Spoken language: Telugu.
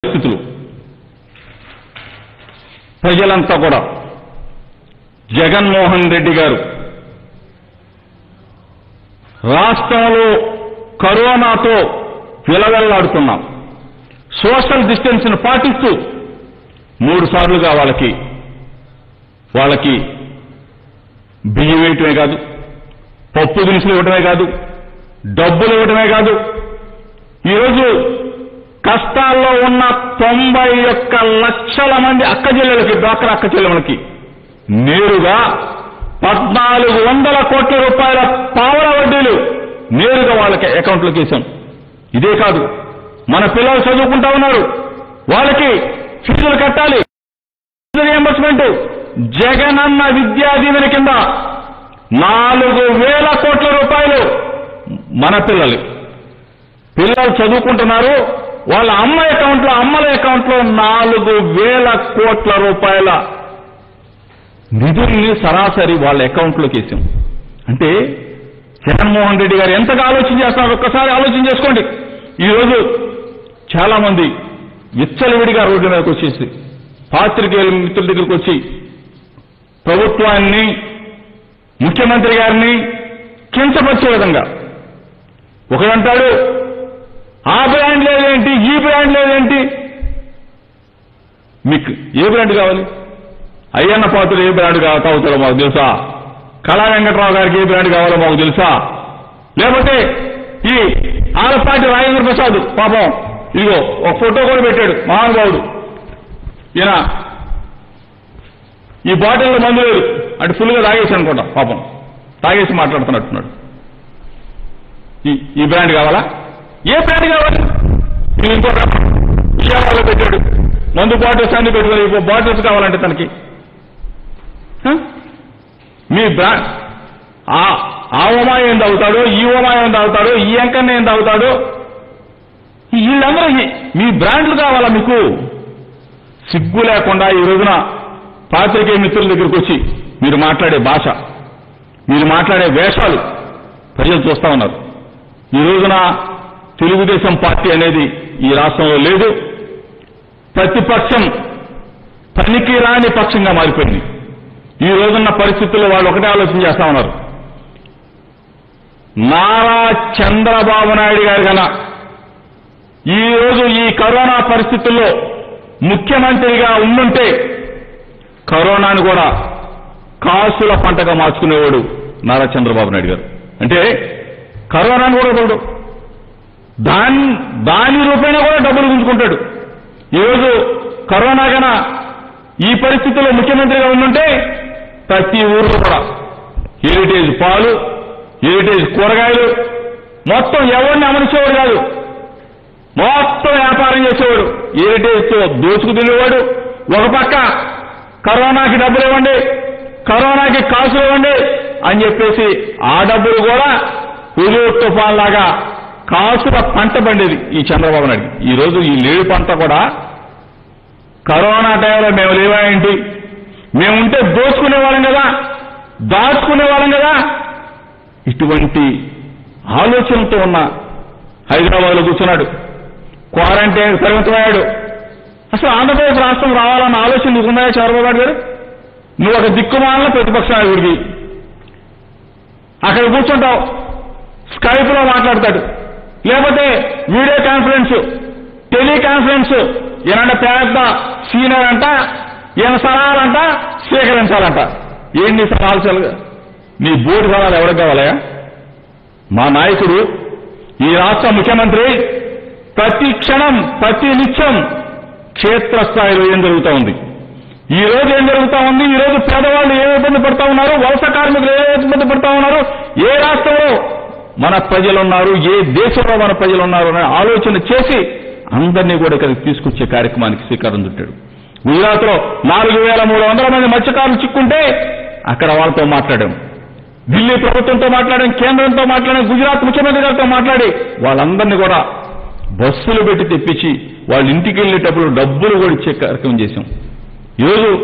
పరిస్థితులు ప్రజలంతా కూడా జగన్మోహన్ రెడ్డి గారు రాష్ట్రంలో కరోనాతో విలవెల్లాడుతున్నాం సోషల్ డిస్టెన్స్ను పాటిస్తూ మూడు సార్లుగా వాళ్ళకి వాళ్ళకి బియ్యం వేయటమే కాదు పప్పు దినుసులు ఇవ్వటమే కాదు డబ్బులు ఇవ్వటమే కాదు ఈరోజు కష్టాల్లో ఉన్న తొంభై ఒక్క లక్షల మంది అక్క చెల్లెలకి డ్వాక్రా అక్క చెల్లెలకి నేరుగా పద్నాలుగు వందల కోట్ల రూపాయల పావుల వడ్డీలు నేరుగా వాళ్ళకి అకౌంట్లోకి వేశాం ఇదే కాదు మన పిల్లలు చదువుకుంటా ఉన్నారు వాళ్ళకి ఫీజులు కట్టాలి రియంబర్స్మెంట్ జగనన్న విద్యా దీవెన కింద నాలుగు వేల కోట్ల రూపాయలు మన పిల్లలు పిల్లలు చదువుకుంటున్నారు వాళ్ళ అమ్మ అకౌంట్లో అమ్మల అకౌంట్లో నాలుగు వేల కోట్ల రూపాయల నిధుల్ని సరాసరి వాళ్ళ అకౌంట్లోకి వేసాం అంటే జగన్మోహన్ రెడ్డి గారు ఎంతగా ఆలోచన చేస్తున్నారు ఒక్కసారి ఆలోచన చేసుకోండి ఈరోజు చాలా మంది విచ్చలవిడిగా రోడ్డు మీదకి వచ్చేసి పాత్రికేయుల మిత్రుల దగ్గరికి వచ్చి ప్రభుత్వాన్ని ముఖ్యమంత్రి గారిని కించపరిచే విధంగా ఒకడంటాడు ఆ బ్రాండ్ లేదేంటి ఈ బ్రాండ్ లేదేంటి మీకు ఏ బ్రాండ్ కావాలి అయ్యన్న పాత్రుడు ఏ బ్రాండ్ కా- తాగుతారో మాకు తెలుసా కళా వెంకట్రావు గారికి ఏ బ్రాండ్ కావాలో మాకు తెలుసా లేకపోతే ఈ ఆలపాటి రాజేంద్ర ప్రసాద్ పాపం ఇదిగో ఒక ఫోటో కూడా పెట్టాడు మహానుభావుడు ఈయన ఈ బాటిల్లో మందు లేదు అంటే ఫుల్గా తాగేసి అనుకుంటా పాపం తాగేసి మాట్లాడుతున్నట్టున్నాడు ఈ ఈ బ్రాండ్ కావాలా ఏ బ్రాండ్ కావాలి ఇది ఇంకో విషయాలలో పెట్టాడు మందు బాటిల్స్ అన్ని పెట్టుకొని ఇంకో బాటిల్స్ కావాలంటే తనకి హ? మీ బ్రాండ్ ఆ ఆ ఓమా ఏం తాగుతాడు ఈ ఓమా ఏం తాగుతాడు ఈ ఎంకన్న ఏం తాగుతాడు వీళ్ళందరూ ఈ- మీ బ్రాండ్లు కావాలా మీకు సిగ్గు లేకుండా ఈ రోజున పాత్రికేయ మిత్రుల దగ్గరికి వచ్చి మీరు మాట్లాడే భాష మీరు మాట్లాడే వేషాలు ప్రజలు చూస్తా ఉన్నారు ఈ రోజున తెలుగుదేశం పార్టీ అనేది ఈ రాష్ట్రంలో లేదు ప్రతిపక్షం పనికి రాని పక్షంగా మారిపోయింది ఈ రోజున్న పరిస్థితుల్లో వాళ్ళు ఒకటే ఆలోచన చేస్తా ఉన్నారు నారా చంద్రబాబు నాయుడు గారు కన్నా ఈ రోజు ఈ కరోనా పరిస్థితుల్లో ముఖ్యమంత్రిగా ఉండుంటే కరోనాను కూడా కాసుల పంటగా మార్చుకునేవాడు నారా చంద్రబాబు నాయుడు గారు అంటే కరోనాను కూడా చూడు దాని దాని రూపేణా కూడా డబ్బులు గుంజుకుంటాడు ఈరోజు కరోనా గన ఈ పరిస్థితుల్లో ముఖ్యమంత్రిగా ఉండుంటే ప్రతి ఊర్లో కూడా హెరిటేజ్ పాలు హెరిటేజ్ కూరగాయలు మొత్తం ఎవరిని అమర్చేవాడు కాదు మొత్తం వ్యాపారం చేసేవాడు హెరిటేజ్తో దోచుకు తినేవాడు ఒక పక్క కరోనాకి డబ్బులు ఇవ్వండి కరోనాకి కాసులు ఇవ్వండి అని చెప్పేసి ఆ డబ్బులు కూడా హుజూర్ తుఫాన్ లాగా కాసుల పంట పండేది ఈ చంద్రబాబు నాయుడు ఈ రోజు ఈ లేడు పంట కూడా కరోనా టైంలో మేము లేవా ఏంటి మేము ఉంటే దోచుకునే వాళ్ళం కదా దాచుకునే వాళ్ళం కదా ఇటువంటి ఆలోచనతో ఉన్న హైదరాబాద్లో కూర్చున్నాడు క్వారంటైన్ పరిమితమయ్యాడు అసలు ఆంధ్రప్రదేశ్ రాష్ట్రం రావాలన్న ఆలోచన నీకున్నాయా చంద్రబాబు నాయుడు గారు నువ్వు ఒక దిక్కుమాలిన ప్రతిపక్ష నాయకుడివి అక్కడ కూర్చుంటావు స్కైప్ లో మాట్లాడతాడు లేకపోతే వీడియో కాన్ఫరెన్స్ టెలికాన్ఫరెన్స్ ఈయనంటే పెద్ద సీనియర్ అంట ఈయన సలహాలంట స్వీకరించాలంట ఏంటి సలహాలు చల్లగా నీ బోర్డు సలహాలు ఎవరికి కావాలయా మా నాయకుడు ఈ రాష్ట్ర ముఖ్యమంత్రి ప్రతి క్షణం ప్రతి నిత్యం క్షేత్రస్థాయిలో ఏం జరుగుతూ ఉంది ఈ రోజు ఏం జరుగుతా ఉంది ఈ రోజు పేదవాళ్ళు ఏ ఇబ్బంది పడతా ఉన్నారు వలస కార్మికులు ఏ ఇబ్బంది పడతా ఉన్నారు ఏ రాష్ట్రంలో మన ప్రజలు ఉన్నారు ఏ దేశంలో మన ప్రజలు ఉన్నారు అనే ఆలోచన చేసి అందరినీ కూడా ఇక్కడికి తీసుకొచ్చే కార్యక్రమానికి శ్రీకారం చుట్టాడు గుజరాత్ లో నాలుగు వేల మూడు వందల మంది మత్స్యకారులు చిక్కుంటే అక్కడ వాళ్ళతో మాట్లాడాం ఢిల్లీ ప్రభుత్వంతో మాట్లాడాం కేంద్రంతో మాట్లాడాం గుజరాత్ ముఖ్యమంత్రి గారితో మాట్లాడి వాళ్ళందరినీ కూడా బస్సులు పెట్టి తెప్పించి వాళ్ళ ఇంటికి వెళ్ళేటప్పుడు డబ్బులు కూడా ఇచ్చే కార్యక్రమం చేశాం ఈరోజు